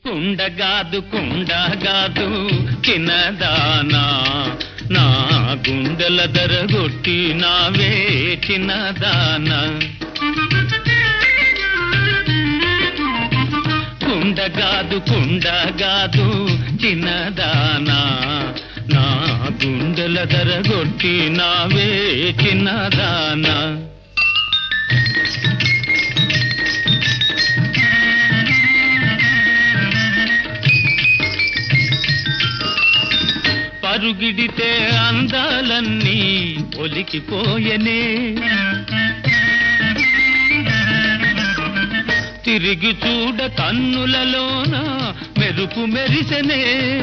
కుండగాదు కుండగాదు చిన్నదానా నా గుండెల దరగొట్టి నావే చిన్నదానా కుండగాదు కుండగాదు చిన్నదానా నా గుండెల దరగొట్టి నావే చిన్నదానా పరుగిడితే అందాలన్నీ ఒలికిపోయనే తిరిగి చూడ కన్నులలోన మెరుపు మెరిసెనే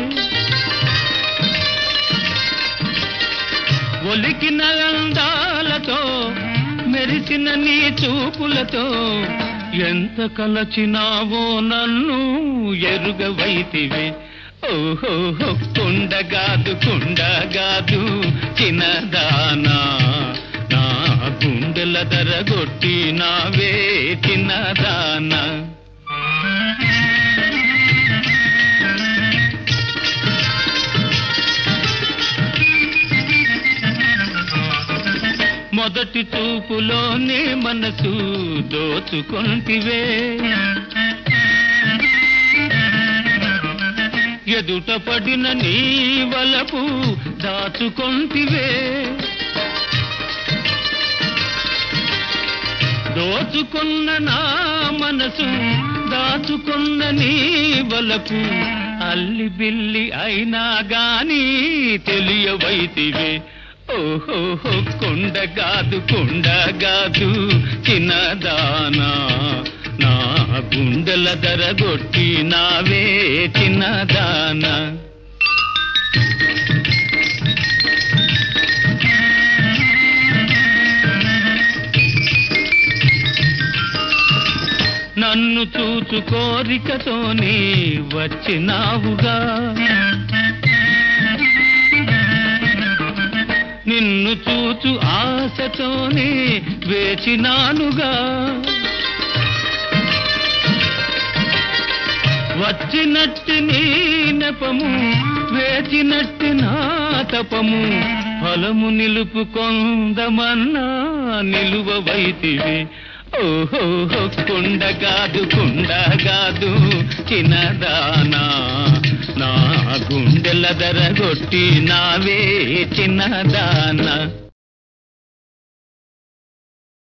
ఒలికిన అందాలతో మెరిసిన నీ చూపులతో ఎంత కలచినావో నన్ను ఎరుగవైతివే ఓహో కుండగాదు కుండగాదు చిన్నదానా నా గుండెల దరగొట్టి నావే చిన్నదానా మొదటి చూపులోనే మనసు దోచుకొంటివే ఎదుట పడిన నీ వలపు దాచుకొంటివే దోచుకున్న నా మనసు దాచుకున్న నీ వలపు అల్లి బిల్లి అయినా గాని తెలియవైతివే ఓహో కొండగాదు కొండగాదు చిన్నదానా నా గుండెల దరగొట్టి నావే చిన్నదానా నన్ను చూచు కోరికతోనే వచ్చినావుగా నిన్ను చూచు ఆశతోనే వేచినానుగా వచ్చినట్టి నీ నెపము వేచినట్టి నా తపము ఫలము నిలుపుకొందమన్నా నిలువ వైతివి ఓహో కుండగాదు కుండగాదు చిన్నదానా నా గుండెల దరగొట్టి నావే చిన్నదానా